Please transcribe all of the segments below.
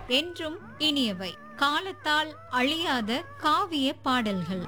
என்றும் இனியவை காலத்தால் அழியாத காவிய பாடல்கள்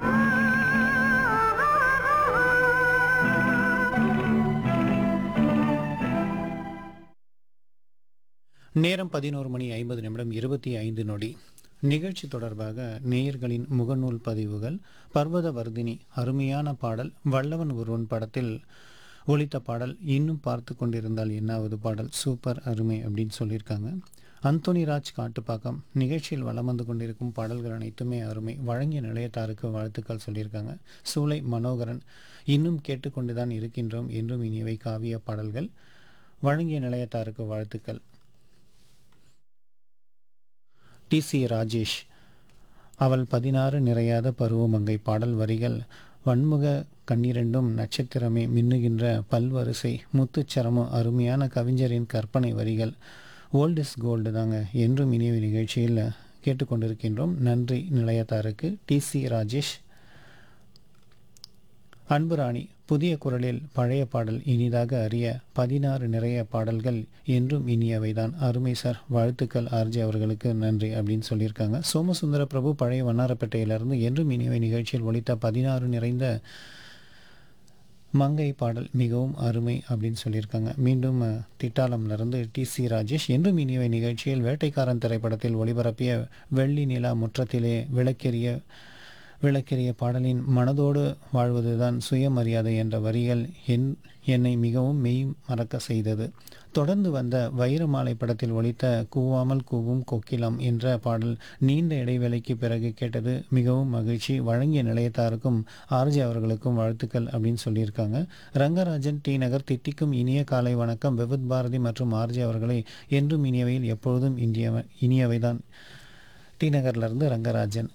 நேரம் பதினோரு மணி ஐம்பது நிமிடம் இருபத்தி ஐந்து நொடி நிகழ்ச்சி தொடர்பாக நேயர்களின் முகநூல் பதிவுகள் பர்வத வர்தினி அருமையான பாடல் வல்லவன் ஒருவன் படத்தில் ஒலித்த பாடல் இன்னும் பார்த்து கொண்டிருந்தால் என்னாவது பாடல் சூப்பர் அருமை அப்படின்னு சொல்லியிருக்காங்க அந்தோனி ராஜ் காட்டுப்பாக்கம் நிகழ்ச்சியில் வலம் வந்து கொண்டிருக்கும் பாடல்கள் அனைத்துமே அருமை வழங்கிய நிலையத்தாருக்கு வாழ்த்துக்கள் சொல்லியிருக்காங்க சூளை மனோகரன் இன்னும் கேட்டுக்கொண்டுதான் இருக்கின்றோம் என்றும் இனியவை காவிய பாடல்கள் வழங்கிய நிலையத்தாருக்கு வாழ்த்துக்கள் டி சி ராஜேஷ் அவள் பதினாறு நிறையாத பருவமங்கை பாடல் வரிகள் வன்முக கண்ணிரண்டும் நட்சத்திரமே மின்னுகின்ற பல்வரிசை முத்துச்சரமும் அருமையான கவிஞரின் கற்பனை வரிகள் ஓல்ட் இஸ் கோல்டு தாங்க என்றும் இனிய நிகழ்ச்சியில் கேட்டுக்கொண்டிருக்கின்றோம் நன்றி நிலையத்தாருக்கு டி சி ராஜேஷ் அன்புராணி புதிய குரலில் பழைய பாடல் இனிதாக அறிய பதினாறு நிறைய பாடல்கள் என்றும் இனியவைதான் அருமை சார் வாழ்த்துக்கள் ஆர்ஜி அவர்களுக்கு நன்றி அப்படின்னு சொல்லியிருக்காங்க சோமசுந்தர பிரபு பழைய வண்ணாரப்பேட்டையிலிருந்து என்றும் இனியவை நிகழ்ச்சியில் ஒலித்த பதினாறு நிறைந்த மங்கை பாடல் மிகவும் அருமை அப்படின்னு சொல்லியிருக்காங்க மீண்டும் அஹ், திட்டாளம்லேருந்து டி சி ராஜேஷ் என்றும் இனியவை நிகழ்ச்சியில் வேட்டைக்காரன் திரைப்படத்தில் ஒளிபரப்பிய வெள்ளி நிலா முற்றத்திலே விளக்கெரிய விளக்கெரிய பாடலின் மனதோடு வாழ்வதுதான் சுயமரியாதை என்ற வரிகள் என் என்னை மிகவும் மெய் மறக்க செய்தது தொடர்ந்து வந்த வைரமாலை படத்தில் ஒலித்த கூவாமல் கூவும் கொக்கிலம் என்ற பாடல் நீண்ட இடைவேளைக்கு பிறகு கேட்டது மிகவும் மகிழ்ச்சி வழங்கிய நிலையத்தாருக்கும் ஆர்ஜி அவர்களுக்கும் வாழ்த்துக்கள் அப்படின்னு சொல்லியிருக்காங்க ரங்கராஜன் டி நகர் தித்திக்கும் இனிய காலை வணக்கம் விவித் பாரதி மற்றும் ஆர்ஜி அவர்களை என்றும் இனியவையில் எப்பொழுதும் இனியவை இனியவைதான் டி நகர்லேருந்து ரங்கராஜன்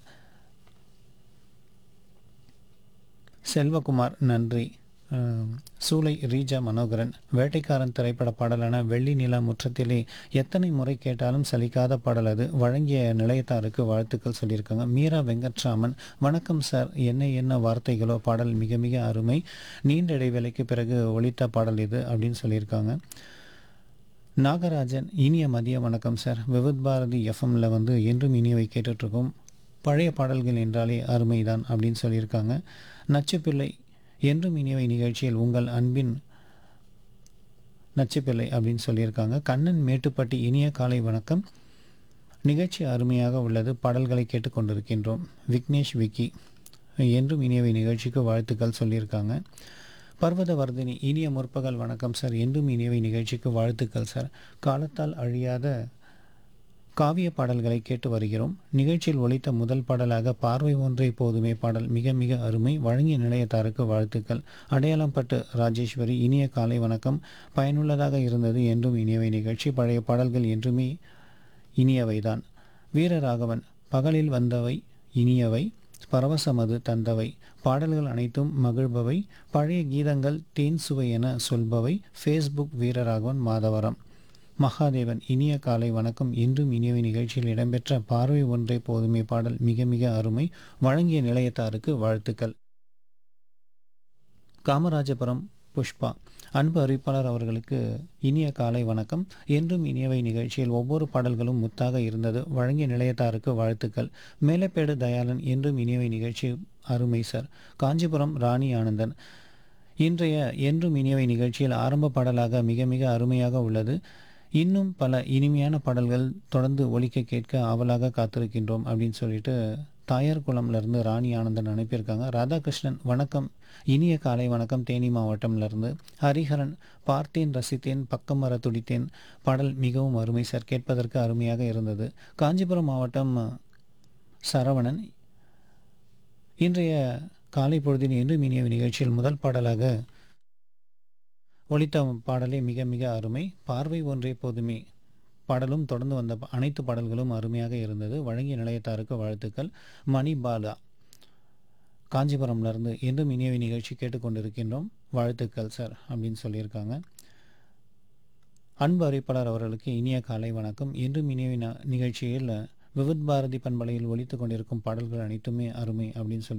செல்வகுமார் நன்றி அஹ், சூலை ரீஜா மனோகரன் வேட்டைக்காரன் திரைப்பட பாடலான வெள்ளி நிலா முற்றத்திலே எத்தனை முறை கேட்டாலும் சலிக்காத பாடல் அது வழங்கிய நிலையத்தாருக்கு வாழ்த்துக்கள் சொல்லியிருக்காங்க மீரா வெங்கட்ராமன் வணக்கம் சார் என்ன என்ன வார்த்தைகளோ பாடல் மிக மிக அருமை நீண்ட இடைவேளைக்கு பிறகு ஒலித்த பாடல் இது அப்படின்னு சொல்லியிருக்காங்க நாகராஜன் இனிய மதிய வணக்கம் சார் விவித் பாரதி எஃப்எம்ல வந்து என்றும் இனியவை கேட்டுட்ருக்கோம் பழைய பாடல்கள் என்றாலே அருமைதான் அப்படின்னு சொல்லியிருக்காங்க நச்சுப்பிள்ளை என்றும் இனியவை நிகழ்ச்சியில் உங்கள் அன்பின் நச்சுப்பிள்ளை அப்படின்னு சொல்லியிருக்காங்க கண்ணன் மேட்டுப்பட்டி இனிய காலை வணக்கம் நிகழ்ச்சி அருமையாக உள்ளது பாடல்களை கேட்டுக்கொண்டிருக்கின்றோம் விக்னேஷ் விக்கி என்றும் இனியவை நிகழ்ச்சிக்கு வாழ்த்துக்கள் சொல்லியிருக்காங்க பர்வதவர்தினி இனிய முற்பகல் வணக்கம் சார் என்றும் இனியவை நிகழ்ச்சிக்கு வாழ்த்துக்கள் சார் காலத்தால் அழியாத காவிய பாடல்களை கேட்டு வருகிறோம் நிகழ்ச்சியில் ஒலித்த முதல் பாடலாக பார்வை ஒன்றை போதுமே பாடல் மிக மிக அருமை வழங்கிய நிலையத்தாருக்கு வாழ்த்துக்கள் அடையாளம்பட்டு ராஜேஸ்வரி இனிய காலை வணக்கம் பயனுள்ளதாக இருந்தது என்றும் இனியவை நிகழ்ச்சி பழைய பாடல்கள் என்றுமே இனியவைதான் வீரராகவன் பகலில் வந்தவை இனியவை பரவசமது தந்தவை பாடல்கள் அனைத்தும் மகிழ்பவை பழைய கீதங்கள் தேன் சுவை என சொல்பவை ஃபேஸ்புக் வீரராகவன் மாதவரம் மகாதேவன் இனிய காலை வணக்கம் இன்றும் இனியவை நிகழ்ச்சியில் இடம்பெற்ற பார்வை ஒன்றே போதுமே பாடல் மிக மிக அருமை வழங்கிய நிலையத்தாருக்கு வாழ்த்துக்கள் காமராஜபுரம் புஷ்பா அன்பு அறிவிப்பாளர் அவர்களுக்கு இனிய காலை வணக்கம் என்றும் இனியவை நிகழ்ச்சியில் ஒவ்வொரு பாடல்களும் முத்தாக இருந்தது வழங்கிய நிலையத்தாருக்கு வாழ்த்துக்கள் மேலப்பேடு தயாளன் என்றும் இனியவை நிகழ்ச்சி அருமை சார் காஞ்சிபுரம் ராணி ஆனந்தன் இன்றைய என்றும் இனியவை நிகழ்ச்சியில் ஆரம்ப பாடலாக மிக மிக அருமையாக உள்ளது இன்னும் பல இனிமையான பாடல்கள் தொடர்ந்து ஒலிக்க கேட்க ஆவலாக காத்திருக்கின்றோம் அப்படின்னு சொல்லிட்டு தாயார் குளம்லேருந்து ராணி ஆனந்தன் அனுப்பியிருக்காங்க ராதாகிருஷ்ணன் வணக்கம் இனிய காலை வணக்கம் தேனி மாவட்டம்லேருந்து ஹரிஹரன் பார்த்தேன் ரசித்தேன் பக்கம் வர துடித்தேன் பாடல் மிகவும் அருமை சார் கேட்பதற்கு அருமையாக இருந்தது காஞ்சிபுரம் மாவட்டம் சரவணன் இன்றைய காலை பொழுதின் என்று இனிய நிகழ்ச்சியில் முதல் பாடலாக ஒலித்த பாடலே மிக மிக அருமை பார்வை ஒன்றே போதுமே பாடலும் தொடர்ந்து வந்த ப- அனைத்து பாடல்களும் அருமையாக இருந்தது வழங்கிய நிலையத்தாருக்கு வாழ்த்துக்கள் மணி பாலா காஞ்சிபுரம்லேருந்து என்றும் இனியவை நிகழ்ச்சி கேட்டுக்கொண்டிருக்கின்றோம் வாழ்த்துக்கள் சார் அப்படின்னு சொல்லியிருக்காங்க அன்பு அறிவிப்பாளர் அவர்களுக்கு இனிய காலை வணக்கம் என்றும் இனியவை ந- நிகழ்ச்சியில் விவித் பாரதி பண்பலையில் ஒலித்து கொண்டிருக்கும் பாடல்கள் அனைத்துமே அருமை அப்படின்னு சொல்லி